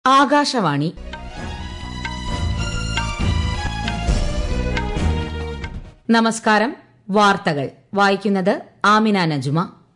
ആകാശവാണി നമസ്കാരം വാർത്തകൾ വായിക്കുന്നത് ആമിന നജുമ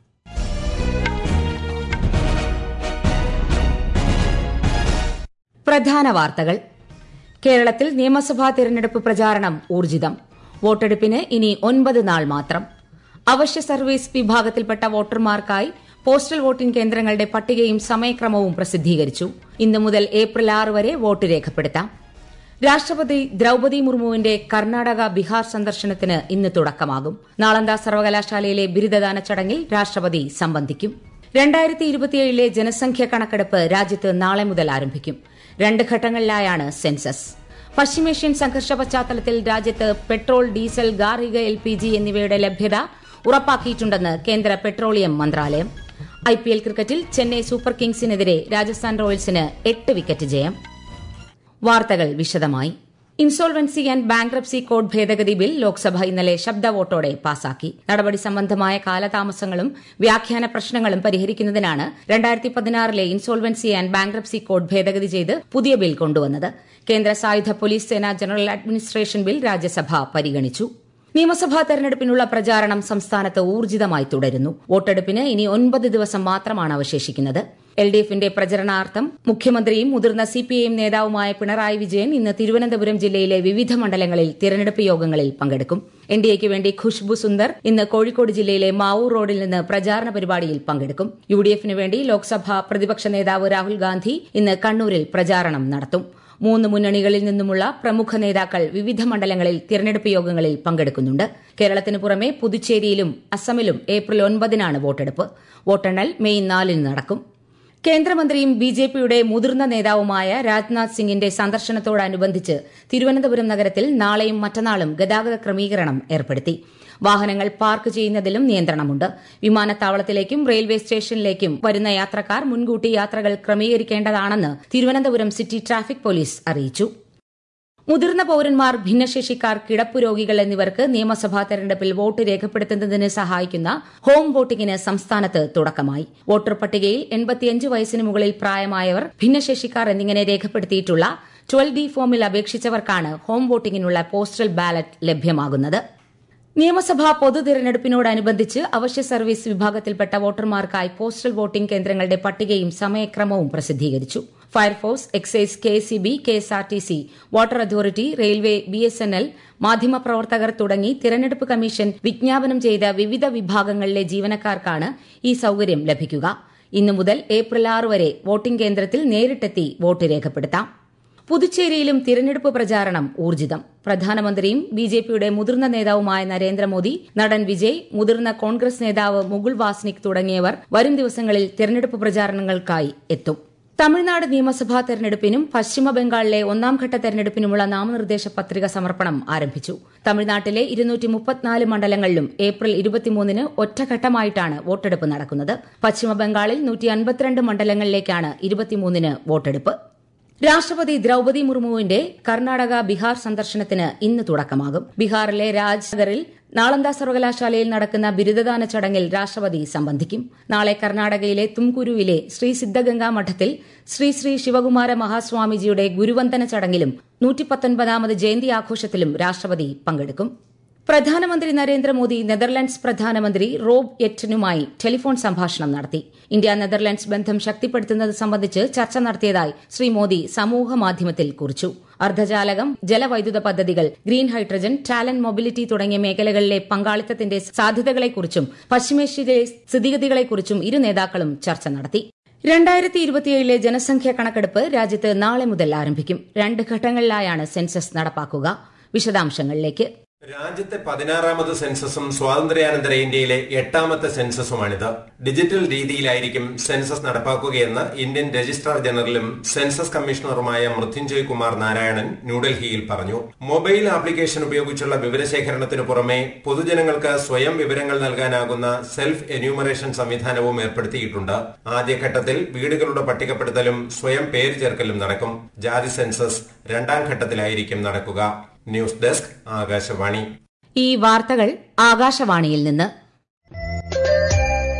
പ്രധാന വാർത്തകൾ കേരളത്തിൽ നിയമസഭാ തെരഞ്ഞെടുപ്പ് പ്രചാരണം ഊർജിതം വോട്ടെടുപ്പിന് ഇനി ഒൻപത് നാൾ മാത്രം അവശ്യ സർവീസ് വിഭാഗത്തിൽപ്പെട്ട വോട്ടർമാർക്കായി പോസ്റ്റൽ വോട്ടിംഗ് കേന്ദ്രങ്ങളുടെ പട്ടികയും സമയക്രമവും പ്രസിദ്ധീകരിച്ചു ഇന്നു മുതൽ ഏപ്രിൽ ആറ് വരെ വോട്ട് രേഖപ്പെടുത്താം രാഷ്ട്രപതി ദ്രൌപതി മുർമുവിന്റെ കർണാടക ബീഹാർ സന്ദർശനത്തിന് ഇന്ന് തുടക്കമാകും നാളന്ദ സർവകലാശാലയിലെ ബിരുദദാന ചടങ്ങിൽ രാഷ്ട്രപതി സംബന്ധിക്കും രണ്ടായിരത്തി ഇരുപത്തിയേഴിലെ ജനസംഖ്യ കണക്കെടുപ്പ് രാജ്യത്ത് നാളെ മുതൽ ആരംഭിക്കും രണ്ട് ഘട്ടങ്ങളിലായാണ് സെൻസസ് പശ്ചിമേഷ്യൻ സംഘർഷ പശ്ചാത്തലത്തിൽ രാജ്യത്ത് പെട്രോൾ ഡീസൽ ഗാർഹിക എൽ പി ജി എന്നിവയുടെ ലഭ്യത ഉറപ്പാക്കിയിട്ടുണ്ടെന്ന് കേന്ദ്ര പെട്രോളിയം മന്ത്രാലയം ഐപിഎൽ ക്രിക്കറ്റിൽ ചെന്നൈ സൂപ്പർ കിങ്സിനെതിരെ രാജസ്ഥാൻ റോയൽസിന് എട്ട് വിക്കറ്റ് ജയം വാർത്തകൾ വിശദമായി ഇൻസോൾവൻസി ആൻഡ് ബാങ്ക്രപ്സി കോഡ് ഭേദഗതി ബിൽ ലോക്സഭ ഇന്നലെ ശബ്ദ വോട്ടോടെ പാസാക്കി നടപടി സംബന്ധമായ കാലതാമസങ്ങളും വ്യാഖ്യാന പ്രശ്നങ്ങളും പരിഹരിക്കുന്നതിനാണ് രണ്ടായിരത്തി പതിനാറിലെ ഇൻസോൾവൻസി ആൻഡ് ബാങ്ക്രപ്സി കോഡ് ഭേദഗതി ചെയ്ത് പുതിയ ബിൽ കൊണ്ടുവന്നത് കേന്ദ്ര സായുധ പോലീസ് സേന ജനറൽ അഡ്മിനിസ്ട്രേഷൻ ബിൽ രാജ്യസഭ പരിഗണിച്ചു നിയമസഭാ തെരഞ്ഞെടുപ്പിനുള്ള പ്രചാരണം സംസ്ഥാനത്ത് ഊർജിതമായി തുടരുന്നു വോട്ടെടുപ്പിന് ഇനി ഒൻപത് ദിവസം മാത്രമാണ് അവശേഷിക്കുന്നത് എൽ ഡി എഫിന്റെ പ്രചരണാർത്ഥം മുഖ്യമന്ത്രിയും മുതിർന്ന സിപിഐഎം നേതാവുമായ പിണറായി വിജയൻ ഇന്ന് തിരുവനന്തപുരം ജില്ലയിലെ വിവിധ മണ്ഡലങ്ങളിൽ തിരഞ്ഞെടുപ്പ് യോഗങ്ങളിൽ പങ്കെടുക്കും എൻ ഡി എക്ക് വേണ്ടി ഖുഷ്ബു സുന്ദർ ഇന്ന് കോഴിക്കോട് ജില്ലയിലെ മാവൂർ റോഡിൽ നിന്ന് പ്രചാരണ പരിപാടിയിൽ പങ്കെടുക്കും യു ഡി എഫിന് വേണ്ടി ലോക്സഭാ പ്രതിപക്ഷ നേതാവ് രാഹുൽ ഗാന്ധി ഇന്ന് കണ്ണൂരിൽ പ്രചാരണം നടത്തും മൂന്ന് മുന്നണികളിൽ നിന്നുമുള്ള പ്രമുഖ നേതാക്കൾ വിവിധ മണ്ഡലങ്ങളിൽ തിരഞ്ഞെടുപ്പ് യോഗങ്ങളിൽ പങ്കെടുക്കുന്നുണ്ട് കേരളത്തിന് പുറമെ പുതുച്ചേരിയിലും അസമിലും ഏപ്രിൽ ഒൻപതിനാണ് വോട്ടെടുപ്പ് വോട്ടെണ്ണൽ മെയ് നാലിന് നടക്കും കേന്ദ്രമന്ത്രിയും ബി ജെ പിയുടെ മുതിർന്ന നേതാവുമായ രാജ്നാഥ് സിംഗിന്റെ സന്ദർശനത്തോടനുബന്ധിച്ച് തിരുവനന്തപുരം നഗരത്തിൽ നാളെയും മറ്റന്നാളും ഗതാഗത ക്രമീകരണം ഏർപ്പെടുത്തി വാഹനങ്ങൾ പാർക്ക് ചെയ്യുന്നതിലും നിയന്ത്രണമുണ്ട് വിമാനത്താവളത്തിലേക്കും റെയിൽവേ സ്റ്റേഷനിലേക്കും വരുന്ന യാത്രക്കാർ മുൻകൂട്ടി യാത്രകൾ ക്രമീകരിക്കേണ്ടതാണെന്ന് തിരുവനന്തപുരം സിറ്റി ട്രാഫിക് പോലീസ് അറിയിച്ചു മുതിർന്ന പൌരന്മാർ ഭിന്നശേഷിക്കാർ കിടപ്പു രോഗികൾ എന്നിവർക്ക് നിയമസഭാ തെരഞ്ഞെടുപ്പിൽ വോട്ട് രേഖപ്പെടുത്തുന്നതിന് സഹായിക്കുന്ന ഹോം വോട്ടിംഗിന് സംസ്ഥാനത്ത് തുടക്കമായി വോട്ടർ പട്ടികയിൽ എൺപത്തിയഞ്ച് വയസ്സിന് മുകളിൽ പ്രായമായവർ ഭിന്നശേഷിക്കാർ എന്നിങ്ങനെ രേഖപ്പെടുത്തിയിട്ടുള്ള ട്വൽവ് ഡി ഫോമിൽ അപേക്ഷിച്ചവർക്കാണ് ഹോം വോട്ടിംഗിനുള്ള പോസ്റ്റൽ ബാലറ്റ് ലഭ്യമാകുന്നത് നിയമസഭാ പൊതു തിരഞ്ഞെടുപ്പിനോടനുബന്ധിച്ച് അവശ്യ സർവീസ് വിഭാഗത്തിൽപ്പെട്ട വോട്ടർമാർക്കായി പോസ്റ്റൽ വോട്ടിംഗ് കേന്ദ്രങ്ങളുടെ പട്ടികയും സമയക്രമവും പ്രസിദ്ധീകരിച്ചു fire force excise K C B K S R T C water authority railway B S N L മാധ്യമപ്രവർത്തകർ തുടങ്ങി തിരഞ്ഞെടുപ്പ് കമ്മീഷൻ വിജ്ഞാപനം ചെയ്ത വിവിധ വിഭാഗങ്ങളിലെ ജീവനക്കാർക്കാണ് ഈ സൌകര്യം ലഭിക്കുക ഇന്നു മുതൽ ഏപ്രിൽ ആറ് വരെ വോട്ടിംഗ് കേന്ദ്രത്തിൽ നേരിട്ടെത്തി വോട്ട് രേഖപ്പെടുത്താം പുതുച്ചേരിയിലും തിരഞ്ഞെടുപ്പ് പ്രചാരണം ഊർജിതം പ്രധാനമന്ത്രിയും ബിജെപിയുടെ മുതിർന്ന നേതാവുമായ നരേന്ദ്രമോദി നടൻ വിജയ് മുതിർന്ന കോൺഗ്രസ് നേതാവ് മുകുൾ വാസ്നിക് തുടങ്ങിയവർ വരും ദിവസങ്ങളിൽ തിരഞ്ഞെടുപ്പ് പ്രചാരണങ്ങൾക്കായി എത്തും തമിഴ്നാട് നിയമസഭാ തെരഞ്ഞെടുപ്പിനും പശ്ചിമബംഗാളിലെ ഒന്നാംഘട്ട തെരഞ്ഞെടുപ്പിനുമുള്ള നാമനിർദ്ദേശ പത്രിക സമർപ്പണം ആരംഭിച്ചു തമിഴ്നാട്ടിലെ ഇരുന്നൂറ്റിമുപ്പത്തിനാല് മണ്ഡലങ്ങളിലും ഏപ്രിൽ ഇരുപത്തിമൂന്നിന് ഒറ്റഘട്ടമായിട്ടാണ് വോട്ടെടുപ്പ് നടക്കുന്നത് പശ്ചിമബംഗാളിൽ നൂറ്റി അൻപത്തിരണ്ട് മണ്ഡലങ്ങളിലേക്കാണ് ഇരുപത്തിമൂന്നിന് വോട്ടെടുപ്പ് രാഷ്ട്രപതി ദ്രൌപതി മുർമുവിന്റെ കർണാടക ബീഹാർ സന്ദർശനത്തിന് ഇന്ന് തുടക്കമാകും ബീഹാറിലെ രാജ്നഗറിൽ നാളന്ദ സർവകലാശാലയിൽ നടക്കുന്ന ബിരുദദാന ചടങ്ങിൽ രാഷ്ട്രപതി സംബന്ധിക്കും നാളെ കർണാടകയിലെ തുംകുരുവിലെ ശ്രീ സിദ്ധഗംഗാ മഠത്തിൽ ശ്രീ ശ്രീ ശിവകുമാര മഹാസ്വാമിജിയുടെ ഗുരുവന്ദന ചടങ്ങിലും നൂറ്റിപ്പത്തൊൻപതാമത് ജയന്തി ആഘോഷത്തിലും രാഷ്ട്രപതി പങ്കെടുക്കും പ്രധാനമന്ത്രി നരേന്ദ്രമോദി നെതർലൻഡ്സ് പ്രധാനമന്ത്രി റോബ് എറ്റനുമായി ടെലിഫോൺ സംഭാഷണം നടത്തി ഇന്ത്യ നെതർലൻഡ്സ് ബന്ധം ശക്തിപ്പെടുത്തുന്നത് സംബന്ധിച്ച് ചർച്ച നടത്തിയതായി ശ്രീ മോദി സമൂഹമാധ്യമത്തിൽ കുറിച്ചു അർദ്ധചാലകം ജലവൈദ്യുത പദ്ധതികൾ ഗ്രീൻ ഹൈഡ്രജൻ ടാലന്റ് മൊബിലിറ്റി തുടങ്ങിയ മേഖലകളിലെ പങ്കാളിത്തത്തിന്റെ സാധ്യതകളെക്കുറിച്ചും പശ്ചിമേഷ്യയിലെ സ്ഥിതിഗതികളെക്കുറിച്ചും ഇരു നേതാക്കളും ചർച്ച നടത്തി രണ്ടായിരത്തി ഇരുപത്തിയേഴിലെ ജനസംഖ്യാ കണക്കെടുപ്പ് രാജ്യത്ത് നാളെ മുതൽ ആരംഭിക്കും രണ്ട് ഘട്ടങ്ങളിലായാണ് സെൻസസ് നടപ്പാക്കുക വിശദാംശങ്ങളിലേക്ക് രാജ്യത്തെ പതിനാറാമത് സെൻസസും സ്വാതന്ത്ര്യാനന്തര ഇന്ത്യയിലെ എട്ടാമത്തെ സെൻസസുമാണിത് ഡിജിറ്റൽ രീതിയിലായിരിക്കും സെൻസസ് നടപ്പാക്കുകയെന്ന് ഇന്ത്യൻ രജിസ്ട്രാർ ജനറലും സെൻസസ് കമ്മീഷണറുമായ മൃത്യുഞ്ജയ് കുമാർ നാരായണൻ ന്യൂഡൽഹിയിൽ പറഞ്ഞു മൊബൈൽ ആപ്ലിക്കേഷൻ ഉപയോഗിച്ചുള്ള വിവരശേഖരണത്തിന് പുറമെ പൊതുജനങ്ങൾക്ക് സ്വയം വിവരങ്ങൾ നൽകാനാകുന്ന സെൽഫ് എന്യൂമറേഷൻ സംവിധാനവും ഏർപ്പെടുത്തിയിട്ടുണ്ട് ആദ്യഘട്ടത്തിൽ വീടുകളുടെ പട്ടികപ്പെടുത്തലും സ്വയം പേര് ചേർക്കലും നടക്കും ജാതി സെൻസസ് രണ്ടാം ഘട്ടത്തിലായിരിക്കും നടക്കുക ന്യൂസ് ഡെസ്ക് ആകാശവാണി ഈ വാർത്തകൾ ആകാശവാണിയിൽ നിന്ന്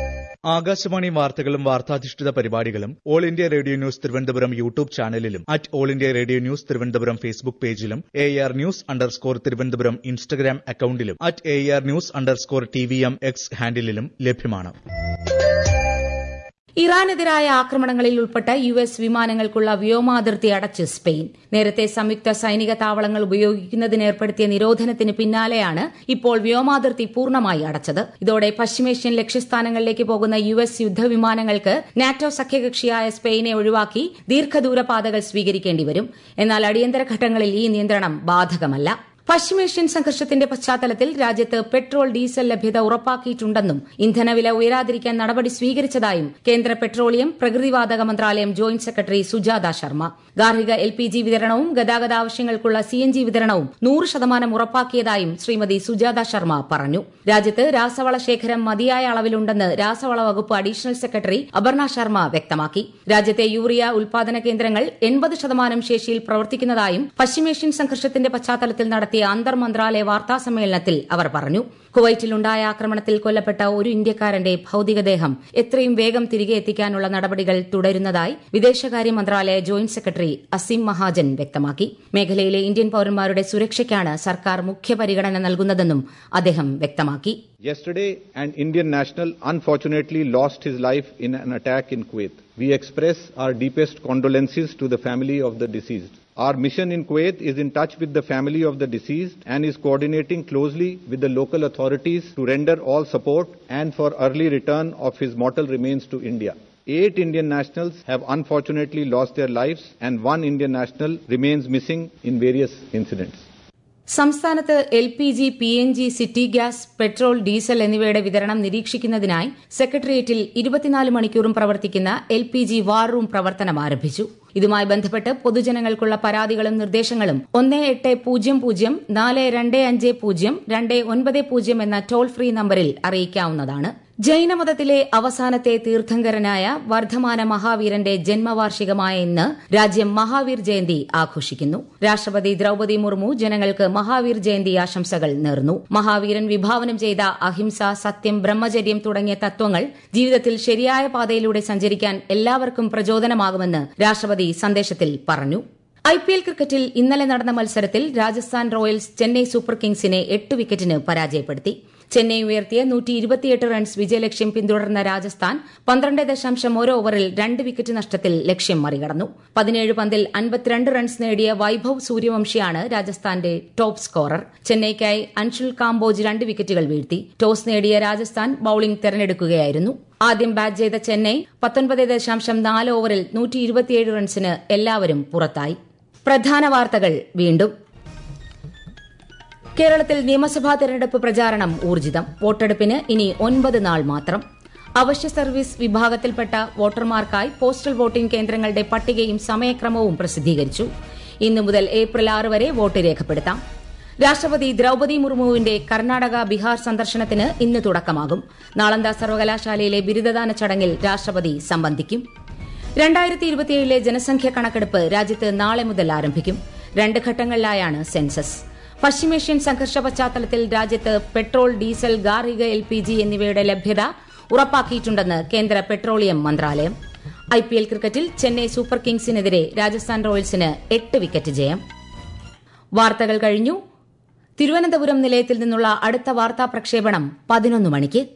ആകാശവാണി വാർത്തകളും വാർത്താധിഷ്ഠിത പരിപാടികളും all India radio news Thiruvananthapuram YouTube ചാനലിലും at all India radio news Thiruvananthapuram Facebook പേജിലും A R news underscore Thiruvananthapuram Instagram അക്കൌണ്ടിലും at A R news underscore T V M X ഹാൻഡിലും ലഭ്യമാണ് ഇറാനെതിരായ ആക്രമണങ്ങളിൽ ഉൾപ്പെട്ട യു എസ് വിമാനങ്ങൾക്കുള്ള വ്യോമാതിർത്തി അടച്ച് സ്പെയിൻ നേരത്തെ സംയുക്ത സൈനിക താവളങ്ങൾ ഉപയോഗിക്കുന്നതിന് ഏർപ്പെടുത്തിയ നിരോധനത്തിന് പിന്നാലെയാണ് ഇപ്പോൾ വ്യോമാതിർത്തി പൂർണ്ണമായി അടച്ചത് ഇതോടെ പശ്ചിമേഷ്യൻ ലക്ഷ്യസ്ഥാനങ്ങളിലേക്ക് പോകുന്ന യു എസ് യുദ്ധവിമാനങ്ങൾക്ക് നാറ്റോ സഖ്യകക്ഷിയായ സ്പെയിനെ ഒഴിവാക്കി ദീർഘദൂര പാതകൾ സ്വീകരിക്കേണ്ടി വരും എന്നാൽ അടിയന്തര ഘട്ടങ്ങളിൽ ഈ നിയന്ത്രണം ബാധകമല്ല പശ്ചിമേഷ്യൻ സംഘർഷത്തിന്റെ പശ്ചാത്തലത്തിൽ രാജ്യത്ത് പെട്രോൾ ഡീസൽ ലഭ്യത ഉറപ്പാക്കിയിട്ടുണ്ടെന്നും ഇന്ധനവില ഉയരാതിരിക്കാൻ നടപടി സ്വീകരിച്ചതായും കേന്ദ്ര പെട്രോളിയം പ്രകൃതിവാതക മന്ത്രാലയം ജോയിന്റ് സെക്രട്ടറി സുജാത ശർമ്മ ഗാർഹിക എൽ പി ജി വിതരണവും ഗതാഗത ആവശ്യങ്ങൾക്കുള്ള സി എൻ ജി വിതരണവും നൂറ് ശതമാനം ഉറപ്പാക്കിയതായും ശ്രീമതി സുജാത ശർമ്മ പറഞ്ഞു രാജ്യത്ത് രാസവള ശേഖരം മതിയായ അളവിലുണ്ടെന്ന് രാസവള വകുപ്പ് അഡീഷണൽ സെക്രട്ടറി അപർണ ശർമ്മ വ്യക്തമാക്കി രാജ്യത്തെ യൂറിയ ഉൽപാദന കേന്ദ്രങ്ങൾ എൺപത് ശതമാനം ശേഷിയിൽ പ്രവർത്തിക്കുന്നതായും പശ്ചിമേഷ്യൻ സംഘർഷത്തിന്റെ പശ്ചാത്തലത്തിൽ നടത്തിയ അന്തർ മന്ത്രാലയ വാർത്താ സമ്മേളനത്തിൽ അവർ പറഞ്ഞു കുവൈറ്റിലുണ്ടായ ആക്രമണത്തിൽ കൊല്ലപ്പെട്ട ഒരു ഇന്ത്യക്കാരന്റെ ഭൌതികദേഹം എത്രയും വേഗം തിരികെ എത്തിക്കാനുള്ള നടപടികൾ തുടരുന്നതായി വിദേശകാര്യ മന്ത്രാലയ ജോയിന്റ് സെക്രട്ടറി അസീം മഹാജൻ വ്യക്തമാക്കി മേഖലയിലെ ഇന്ത്യൻ പൌരന്മാരുടെ സുരക്ഷയ്ക്കാണ് സർക്കാർ മുഖ്യ പരിഗണന നൽകുന്നതെന്നും അദ്ദേഹം വ്യക്തമാക്കി Yesterday, an Indian national unfortunately lost his life in an attack in Kuwait. We express our deepest condolences to the family of the deceased. Our mission in Kuwait is in touch with the family of the deceased and is coordinating closely with the local authorities to render all support and for early return of his mortal remains to India. Eight Indian nationals have unfortunately lost their lives and one Indian national remains missing in various incidents. സംസ്ഥാനത്ത് L P G P N G city gas petrol diesel എന്നിവയുടെ വിതരണം നിരീക്ഷിക്കുന്നതിനായി സെക്രട്ടേറിയറ്റിൽ ഇരുപത്തിനാല് മണിക്കൂറും പ്രവർത്തിക്കുന്ന L P G war room പ്രവർത്തനം ആരംഭിച്ചു ഇതുമായി ബന്ധപ്പെട്ട് പൊതുജനങ്ങൾക്കുള്ള പരാതികളും നിർദ്ദേശങ്ങളും ഒന്ന് എട്ട് പൂജ്യം പൂജ്യം നാല് രണ്ട് അഞ്ച് പൂജ്യം രണ്ട് ഒൻപത് പൂജ്യം എന്ന ടോൾ ഫ്രീ നമ്പറിൽ അറിയിക്കാവുന്നതാണ് ജൈനമതത്തിലെ അവസാനത്തെ തീർത്ഥങ്കരനായ വർദ്ധമാന മഹാവീരന്റെ ജന്മവാർഷികമായ ഇന്ന് രാജ്യം മഹാവീർ ജയന്തി ആഘോഷിക്കുന്നു രാഷ്ട്രപതി ദ്രൌപതി മുർമു ജനങ്ങൾക്ക് മഹാവീർ ജയന്തി ആശംസകൾ നേർന്നു മഹാവീരൻ വിഭാവനം ചെയ്ത അഹിംസ സത്യം ബ്രഹ്മചര്യം തുടങ്ങിയ തത്വങ്ങൾ ജീവിതത്തിൽ ശരിയായ പാതയിലൂടെ സഞ്ചരിക്കാൻ എല്ലാവർക്കും പ്രചോദനമാകുമെന്ന് രാഷ്ട്രപതി സന്ദേശത്തിൽ പറഞ്ഞു ഐ പി എൽ ക്രിക്കറ്റിൽ ഇന്നലെ നടന്ന മത്സരത്തിൽ രാജസ്ഥാൻ റോയൽസ് ചെന്നൈ സൂപ്പർ കിങ്സിനെ എട്ട് വിക്കറ്റിന് പരാജയപ്പെടുത്തി ചെന്നൈ ഉയർത്തിയ നൂറ്റി ഇരുപത്തിയെട്ട് റൺസ് വിജയലക്ഷ്യം പിന്തുടർന്ന രാജസ്ഥാൻ പന്ത്രണ്ട് ദശാംശം ഒരു ഓവറിൽ രണ്ട് വിക്കറ്റ് നഷ്ടത്തിൽ ലക്ഷ്യം മറികടന്നു പതിനേഴ് പന്തിൽ അൻപത്തിരണ്ട് റൺസ് നേടിയ വൈഭവ് സൂര്യവംശിയാണ് രാജസ്ഥാന്റെ ടോപ്പ് സ്കോറർ ചെന്നൈക്കായി അൻഷുൽ കാംബോജ് രണ്ട് വിക്കറ്റുകൾ വീഴ്ത്തി ടോസ് നേടിയ രാജസ്ഥാൻ ബൌളിംഗ് തെരഞ്ഞെടുക്കുകയായിരുന്നു ആദ്യം ബാറ്റ് ചെയ്ത ചെന്നൈ പത്തൊൻപത് ദശാംശം നാല് ഓവറിൽ നൂറ്റി ഇരുപത്തിയേഴ് റൺസിന് എല്ലാവരും പുറത്തായി പ്രധാന വാർത്തകൾ വീണ്ടും കേരളത്തിൽ നിയമസഭാ തെരഞ്ഞെടുപ്പ് പ്രചാരണം ഊർജിതം വോട്ടെടുപ്പിന് ഇനി ഒൻപത് നാൾ മാത്രം അവശ്യ സർവീസ് വിഭാഗത്തിൽപ്പെട്ട വോട്ടർമാർക്കായി പോസ്റ്റൽ വോട്ടിംഗ് കേന്ദ്രങ്ങളുടെ പട്ടികയും സമയക്രമവും പ്രസിദ്ധീകരിച്ചു ഇന്നു മുതൽ ഏപ്രിൽ ആറ് വരെ വോട്ട് രേഖപ്പെടുത്താം രാഷ്ട്രപതി ദ്രൌപതി മുർമുവിന്റെ കർണാടക ബീഹാർ സന്ദർശനത്തിന് ഇന്ന് തുടക്കമാകും നാളന്ദ സർവകലാശാലയിലെ ബിരുദദാന ചടങ്ങിൽ രാഷ്ട്രപതി സംബന്ധിക്കും രണ്ടായിരത്തി ഇരുപത്തിയേഴിലെ ജനസംഖ്യാ കണക്കെടുപ്പ് രാജ്യത്ത് നാളെ മുതൽ ആരംഭിക്കും രണ്ട് ഘട്ടങ്ങളിലായാണ് സെൻസസ് പശ്ചിമേഷ്യൻ സംഘർഷ പശ്ചാത്തലത്തിൽ രാജ്യത്ത് പെട്രോൾ ഡീസൽ ഗാർഹിക എൽ പി ജി എന്നിവയുടെ ലഭ്യത ഉറപ്പാക്കിയിട്ടുണ്ടെന്ന് കേന്ദ്ര പെട്രോളിയം മന്ത്രാലയം ഐ പി എൽ ക്രിക്കറ്റിൽ ചെന്നൈ സൂപ്പർ കിങ്സിനെതിരെ രാജസ്ഥാൻ റോയൽസിന് എട്ട് വിക്കറ്റ് ജയം വാർത്തകൾ കഴിഞ്ഞു തിരുവനന്തപുരം നിലയത്തിൽ നിന്നുള്ള അടുത്ത വാർത്താ പ്രക്ഷേപണം പതിനൊന്ന് മണിക്ക്